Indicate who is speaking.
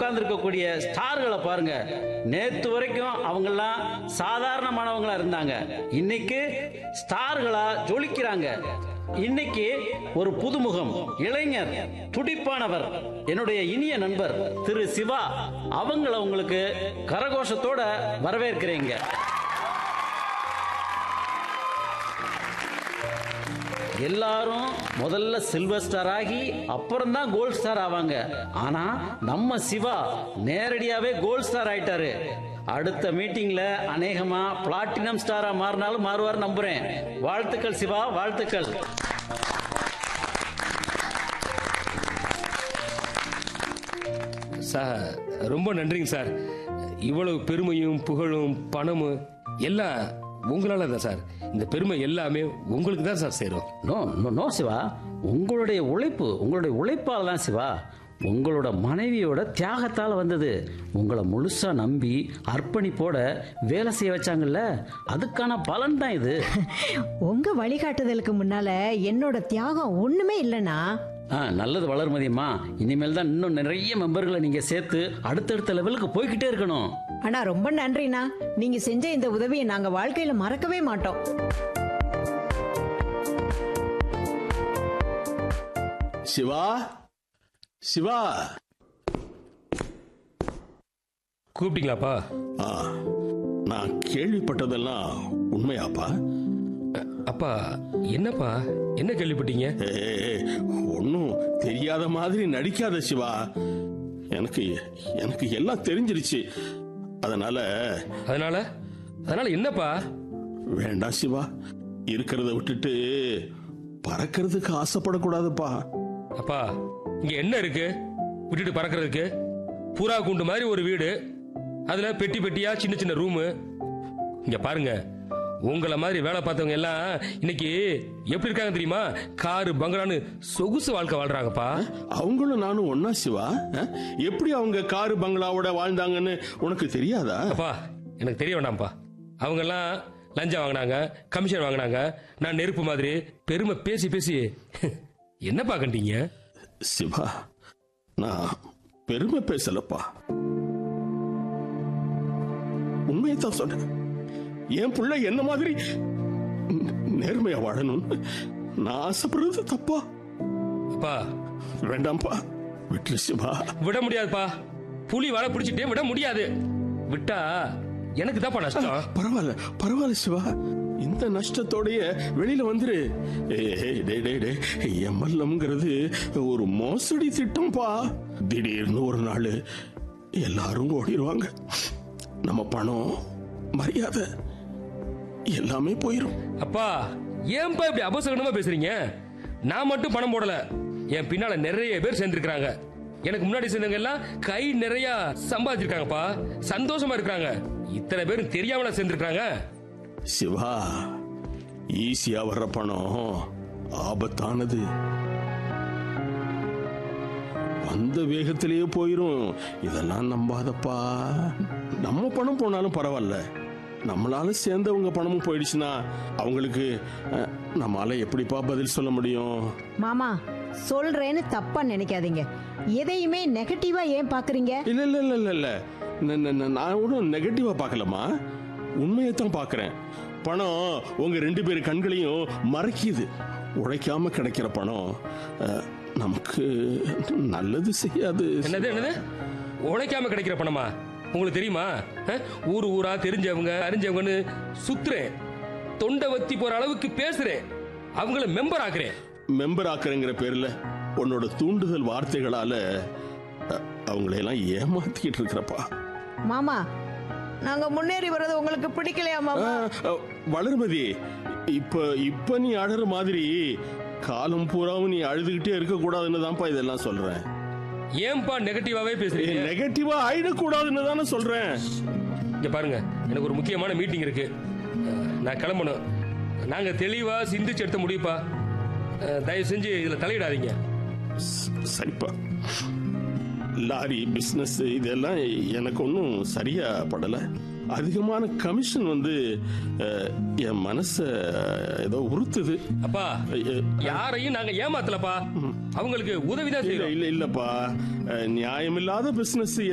Speaker 1: உட்கார்ந்துருக்கக்கூடிய ஸ்டார்களை பாருங்க நேத்து வரைக்கும் அவங்கெல்லாம் சாதாரணமானவங்களா இருந்தாங்க இன்னைக்கு ஸ்டார்களா ஜொலிக்கிறாங்க இன்னைக்கு ஒரு புதுமுகம் இளைஞர் துடிப்பானவர் என்னுடைய இனிய நண்பர் திரு சிவா அவங்கள உங்களுக்கு கரகோஷத்தோட வரவேற்கிறீங்க எல்லாரும் முதல்ல சில்வர் ஸ்டார் ஆகி அப்புறம் தான் கோல்ட் ஸ்டார் ஆவாங்க ஆனா நம்ம சிவா நேரடியாவே கோல்ட் ஸ்டார் ஆயிட்டாரு அடுத்த மீட்டிங்ல அநேகமா பிளாட்டினம் ஸ்டாரா மாறினாலும் மாறுவார் நம்புறேன் வாழ்த்துக்கள் சிவா வாழ்த்துக்கள்
Speaker 2: சார் ரொம்ப நன்றிங்க சார் இவ்வளவு பெருமையும் புகழும் பணமும் எல்லாம் உங்களால தான் சார் இந்த பெருமை எல்லாமே உங்களுக்கு தான் சார் சேரும்
Speaker 1: நோ நோ நோ சிவா உங்களுடைய உழைப்பு உங்களுடைய உழைப்பால் தான் சிவா உங்களோட மனைவியோட தியாகத்தால் வந்தது உங்களை முழுசா நம்பி அர்ப்பணிப்போட வேலை செய்ய வச்சாங்கல்ல அதுக்கான பலன் தான் இது
Speaker 3: உங்க வழிகாட்டுதலுக்கு முன்னால என்னோட தியாகம் ஒண்ணுமே இல்லைனா
Speaker 1: ஆ நல்லது வளர்மதியம்மா இனிமேல் தான் இன்னும் நிறைய மெம்பர்களை நீங்க சேர்த்து அடுத்தடுத்த லெவலுக்கு போய்கிட்டே இருக்கணும்
Speaker 3: ஆனா ரொம்ப நன்றிண்ணா நீங்க செஞ்ச இந்த உதவியை நாங்க வாழ்க்கையில மறக்கவே மாட்டோம்
Speaker 4: சிவா சிவா
Speaker 2: கூப்பிட்டீங்களாப்பா
Speaker 4: ஆ நான் கேள்விப்பட்டதெல்லாம் உண்மையாப்பா
Speaker 2: அப்பா என்னப்பா என்ன கேள்விப்பட்டீங்க
Speaker 4: ஒன்றும் தெரியாத மாதிரி நடிக்காத சிவா எனக்கு எனக்கு எல்லாம் தெரிஞ்சிருச்சு அதனால
Speaker 2: அதனால அதனால என்னப்பா
Speaker 4: வேண்டாம் சிவா இருக்கிறத விட்டுட்டு பறக்கிறதுக்கு ஆசைப்படக்கூடாதுப்பா
Speaker 2: அப்பா இங்க என்ன இருக்கு விட்டுட்டு பறக்கிறதுக்கு புறா கூண்டு மாதிரி ஒரு வீடு அதுல பெட்டி பெட்டியா சின்ன சின்ன ரூமு இங்க பாருங்க உங்களை மாதிரி வேலை பார்த்தவங்க எல்லாம் இன்னைக்கு எப்படி இருக்காங்க தெரியுமா காரு பங்களான்னு சொகுசு வாழ்க்கை வாழ்றாங்கப்பா
Speaker 4: அவங்களும் நானும் ஒன்னா சிவா அஹ்? எப்படி அவங்க காரு பங்களாவோட வாழ்ந்தாங்கன்னு உனக்கு தெரியாதா
Speaker 2: அப்பா எனக்கு தெரிய வேண்டாம்ப்பா அவங்க எல்லாம் லஞ்சம் வாங்கினாங்க கமிஷன் வாங்கினாங்க நான் நெருப்பு மாதிரி பெருமை பேசி பேசி என்னப்பா கண்டீங்க
Speaker 4: சிவா நான் பெருமை பேசலப்பா உண்மையை தான் சொன்னேன் என் புள்ள என்ன மாதிரி ந- நேர்மையா வாழணும்னு நான் ஆசைப்படுறது தப்பா
Speaker 2: அப்பா
Speaker 4: வேண்டாம்ப்பா விட்டுரு சிவா
Speaker 2: விட முடியாதுப்பா புலி வலை பிடிச்சிட்டே விட முடியாது விட்டா எனக்கு தான்ப்பா நஷ்டம்
Speaker 4: பரவாயில்ல பரவாயில்ல சிவா இந்த நஷ்டத்தோடைய வெளியில வந்துரு ஏய், டேய், டேய், டேய், எம்எல்எம்ங்கிறது ஒரு மோசடி திட்டம்ப்பா திடீர்னு ஒரு நாள் எல்லாரும் ஓடிடுவாங்க நம்ம பணம் மரியாதை எல்லாமே போயிரும்
Speaker 2: அப்பா ஏன்பா இப்படி அபசகனமா பேசுறீங்க நான் மட்டும் பணம் போடல என் பின்னால நிறைய பேர் சேர்ந்திருக்காங்க எனக்கு முன்னாடி சேர்ந்தவங்க எல்லாம் கை நிறைய சம்பாதிச்சிருக்காங்கப்பா சந்தோஷமா இருக்காங்க இத்தனை பேரும் தெரியாமல சேர்ந்திருக்காங்க
Speaker 4: சிவா ஈஸியா வர்ற பணம் ஆபத்தானது வந்த வேகத்திலேயே போயிரும் இதெல்லாம் நம்பாதப்பா நம்ம பணம் போனாலும் பரவாயில்ல நம்மளால சேர்ந்தவங்க பணமும் போயிடுச்சுன்னா அவங்களுக்கு அஹ், நம்மால எப்படிப்பா பதில் சொல்ல முடியும்
Speaker 3: மாமா சொல்றேன்னு தப்பா நினைக்காதீங்க எதையுமே நெகட்டிவா ஏன் பாக்குறீங்க
Speaker 4: இல்ல இல்ல இல்ல இல்ல இல்ல ந- ந- ந- நான் ஒன்றும் நெகட்டிவா பார்க்கலமா உண்மையை தான் பார்க்கறேன் பணம் உங்க ரெண்டு பேர் கண்களையும் மறைக்குது உழைக்காம கிடைக்கிற பணம் அஹ், நமக்கு நல்லது செய்யாது
Speaker 2: என்னது என்னது உழைக்காம கிடைக்கிற பணமா உங்களுக்கு தெரியுமா அஹ்? ஊர் ஊரா தெரிஞ்சவங்க அறிஞ்சவங்கன்னு சுத்துறேன் தொண்டை வத்தி போற அளவுக்கு பேசுறேன் அவங்கள மெம்பர் ஆக்குறேன்
Speaker 4: மெம்பர் ஆக்குறேங்கிற பேர்ல உன்னோட தூண்டுதல் வார்த்தைகளால அஹ், அவங்களையெல்லாம் ஏமாத்திக்கிட்டு இருக்கிறப்பா
Speaker 3: மாமா நாங்க முன்னேறி வர்றது உங்களுக்கு பிடிக்கலையா மாமா
Speaker 4: அஹ், அஹ், வளர்மதி இப்ப இப்ப நீ அழற மாதிரி காலம் பூராவும் நீ அழுதுகிட்டே இருக்க கூடாதுன்னு தான்ப்பா இதெல்லாம் சொல்றேன்
Speaker 2: ஏன்பா நெகட்டிவாவே பேசுறீங்க
Speaker 4: நெகட்டிவா ஆயிடக்கூடாதுன்னு தானே சொல்றேன்
Speaker 2: இங்க பாருங்க எனக்கு ஒரு முக்கியமான மீட்டிங் இருக்கு அஹ், நான் கிளம்பணும் நாங்க தெளிவா சிந்திச்சு எடுத்த முடியுப்பா அஹ், தயவு செஞ்சு இதுல தலையிடாதீங்க
Speaker 4: ஸ்- சரிப்பா லாரி பிசினஸ் இதெல்லாம் எனக்கு ஒன்றும் சரியா படல அதிகமான கமிஷன் வந்து அஹ், என் மனச ஏதோ உறுத்துது
Speaker 2: அப்பா
Speaker 4: அஹ்,
Speaker 2: யாரையும் நாங்க ஏமாத்தலப்பா அவங்களுக்கு உதவிதான்
Speaker 4: இல்ல
Speaker 2: செய்யறோம்
Speaker 4: இல்ல இல்லப்பா அஹ், நியாயமில்லாத பிசினஸ்